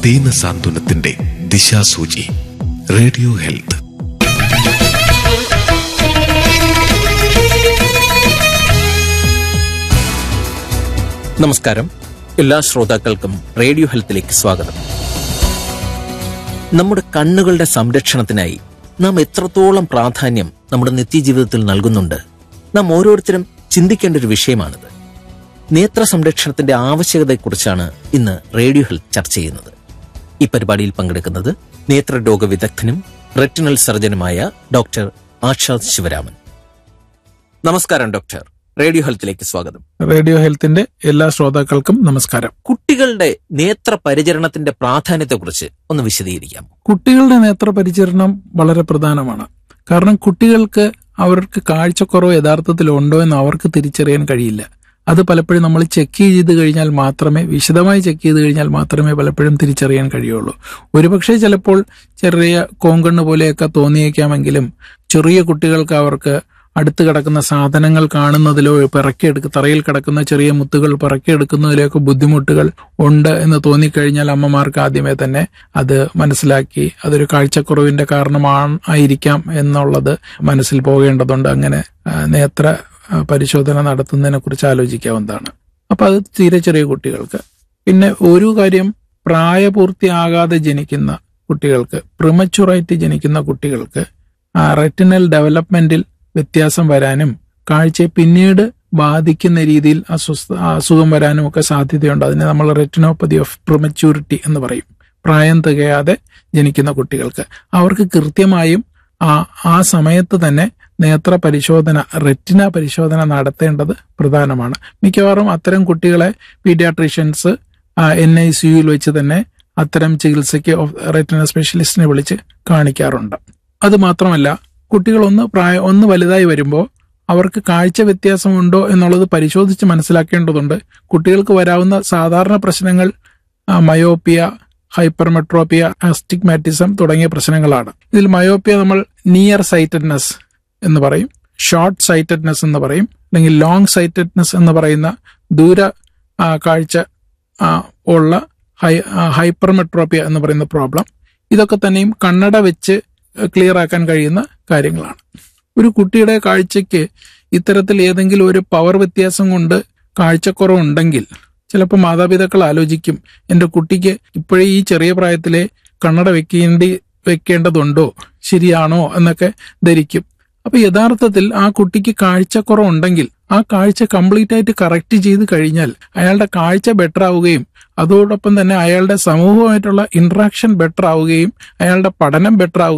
ദീന സാന്ത്വനത്തിന്റെ ദിശാസൂചി radio health നമസ്കാരം എല്ലാ ശ്രോതാക്കൾക്കും റേഡിയോ ഹെൽത്തിലേക്ക് സ്വാഗതം നമ്മുടെ കണ്ണുകളുടെ സംരക്ഷണത്തിനായി നാം എത്രത്തോളം പ്രാധാന്യം നമ്മുടെ നിത്യജീവിതത്തിൽ നൽകുന്നുണ്ട് നാം ഓരോരുത്തരും ചിന്തിക്കേണ്ട ഒരു വിഷയമാണിത് നേത്ര സംരക്ഷണത്തിന്റെ ആവശ്യകതയെക്കുറിച്ചാണ് ഇന്ന് റേഡിയോ ഹെൽത്ത് ചർച്ച ചെയ്യുന്നത് ഈ പരിപാടിയിൽ പങ്കെടുക്കുന്നത് നേത്രരോഗ വിദഗ്ധനും റെറ്റിനൽ സർജനുമായ ഡോക്ടർ ആഷാദ് ശിവരാമൻ നമസ്കാരം ഡോക്ടർ റേഡിയോ ഹെൽത്തിലേക്ക് സ്വാഗതം റേഡിയോ ഹെൽത്തിന്റെ എല്ലാ ശ്രോതാക്കൾക്കും നമസ്കാരം കുട്ടികളുടെ നേത്ര പരിചരണത്തിന്റെ പ്രാധാന്യത്തെക്കുറിച്ച് ഒന്ന് വിശദീകരിക്കാം കുട്ടികളുടെ നേത്ര പരിചരണം വളരെ പ്രധാനമാണ് കാരണം കുട്ടികൾക്ക് അവർക്ക് കാഴ്ചക്കുറവ് യഥാർത്ഥത്തിൽ ഉണ്ടോ എന്ന് അവർക്ക് തിരിച്ചറിയാൻ കഴിയില്ല അത് പലപ്പോഴും നമ്മൾ ചെക്ക് ചെയ്ത് കഴിഞ്ഞാൽ മാത്രമേ വിശദമായി ചെക്ക് ചെയ്ത് കഴിഞ്ഞാൽ മാത്രമേ പലപ്പോഴും തിരിച്ചറിയാൻ കഴിയുള്ളൂ ഒരുപക്ഷെ ചിലപ്പോൾ ചെറിയ കോങ്കണ്ണ് പോലെയൊക്കെ തോന്നിയേക്കാമെങ്കിലും ചെറിയ കുട്ടികൾക്ക് അവർക്ക് അടുത്ത് കിടക്കുന്ന സാധനങ്ങൾ കാണുന്നതിലോ പിറക്കിയെടുക്ക തറയിൽ കിടക്കുന്ന ചെറിയ മുത്തുകൾ പിറക്കിയെടുക്കുന്നതിലൊക്കെ ബുദ്ധിമുട്ടുകൾ ഉണ്ട് എന്ന് തോന്നിക്കഴിഞ്ഞാൽ അമ്മമാർക്ക് ആദ്യമേ തന്നെ അത് മനസ്സിലാക്കി അതൊരു കാഴ്ചക്കുറവിന്റെ കാരണമാണ് ആയിരിക്കാം എന്നുള്ളത് മനസ്സിൽ പോകേണ്ടതുണ്ട് അങ്ങനെ ആ, നേത്ര ആ, പരിശോധന നടത്തുന്നതിനെ കുറിച്ച് ആലോചിക്കാവുന്നതാണ് അപ്പൊ അത് തീരെ ചെറിയ കുട്ടികൾക്ക് പിന്നെ ഒരു കാര്യം പ്രായപൂർത്തിയാകാതെ ജനിക്കുന്ന കുട്ടികൾക്ക് പ്രിമച്ചുറായിട്ട് ജനിക്കുന്ന കുട്ടികൾക്ക് റെറ്റിനൽ ഡെവലപ്മെന്റിൽ വ്യത്യാസം വരാനും കാഴ്ചയെ പിന്നീട് ബാധിക്കുന്ന രീതിയിൽ അസ്വസ്ഥ അസുഖം വരാനും ഒക്കെ സാധ്യതയുണ്ട് അതിനെ നമ്മൾ റെറ്റിനോപ്പതി ഓഫ് പ്രിമച്യൂരിറ്റി എന്ന് പറയും പ്രായം തികയാതെ ജനിക്കുന്ന കുട്ടികൾക്ക് അവർക്ക് കൃത്യമായും ആ ആ സമയത്ത് തന്നെ നേത്ര പരിശോധന റെറ്റിന പരിശോധന നടത്തേണ്ടത് പ്രധാനമാണ് മിക്കവാറും അത്തരം കുട്ടികളെ പീഡിയാട്രീഷ്യൻസ് എൻ ഐ സിയുയിൽ വെച്ച് തന്നെ അത്തരം ചികിത്സയ്ക്ക് റെറ്റിന സ്പെഷ്യലിസ്റ്റിനെ വിളിച്ച് കാണിക്കാറുണ്ട് അത് മാത്രമല്ല കുട്ടികൾ ഒന്ന് പ്രായ ഒന്ന് വലുതായി വരുമ്പോൾ അവർക്ക് കാഴ്ച വ്യത്യാസമുണ്ടോ എന്നുള്ളത് പരിശോധിച്ച് മനസ്സിലാക്കേണ്ടതുണ്ട് കുട്ടികൾക്ക് വരാവുന്ന സാധാരണ പ്രശ്നങ്ങൾ ആ, മയോപ്പിയ ഹൈപ്പർമെട്രോപ്പിയ ആസ്റ്റിഗ്മാറ്റിസം തുടങ്ങിയ പ്രശ്നങ്ങളാണ് ഇതിൽ മയോപ്പിയ നമ്മൾ നിയർ സൈറ്റഡ്നെസ് എന്ന് പറയും ഷോർട്ട് സൈറ്റഡ്നെസ് എന്ന് പറയും അല്ലെങ്കിൽ ലോങ് സൈറ്റഡ്നെസ് എന്ന് പറയുന്ന ദൂര ആ, കാഴ്ച ആ, ഉള്ള ഹൈ ഹൈപ്പർമെട്രോപ്പിയ എന്ന് പറയുന്ന പ്രോബ്ലം ഇതൊക്കെ തന്നെയും കണ്ണട വെച്ച് ക്ലിയർ ആക്കാൻ കഴിയുന്ന കാര്യങ്ങളാണ് ഒരു കുട്ടിയുടെ കാഴ്ചയ്ക്ക് ഇത്തരത്തിൽ ഏതെങ്കിലും ഒരു പവർ വ്യത്യാസം കൊണ്ട് കാഴ്ചക്കുറവുണ്ടെങ്കിൽ ചിലപ്പോൾ മാതാപിതാക്കൾ ആലോചിക്കും എൻ്റെ കുട്ടിക്ക് ഇപ്പോഴേ ഈ ചെറിയ പ്രായത്തിലെ കണ്ണട വെക്കേണ്ടി വെക്കേണ്ടതുണ്ടോ ശരിയാണോ എന്നൊക്കെ ധരിക്കും അപ്പൊ യഥാർത്ഥത്തിൽ ആ കുട്ടിക്ക് കാഴ്ചക്കുറവുണ്ടെങ്കിൽ ആ കാഴ്ച കംപ്ലീറ്റ് ആയിട്ട് കറക്റ്റ് ചെയ്ത് കഴിഞ്ഞാൽ അയാളുടെ കാഴ്ച ബെറ്റർ ആവുകയും അതോടൊപ്പം തന്നെ അയാളുടെ സമൂഹമായിട്ടുള്ള ഇന്ററാക്ഷൻ ബെറ്റർ ആവുകയും അയാളുടെ പഠനം ബെറ്റർ ആവുകയും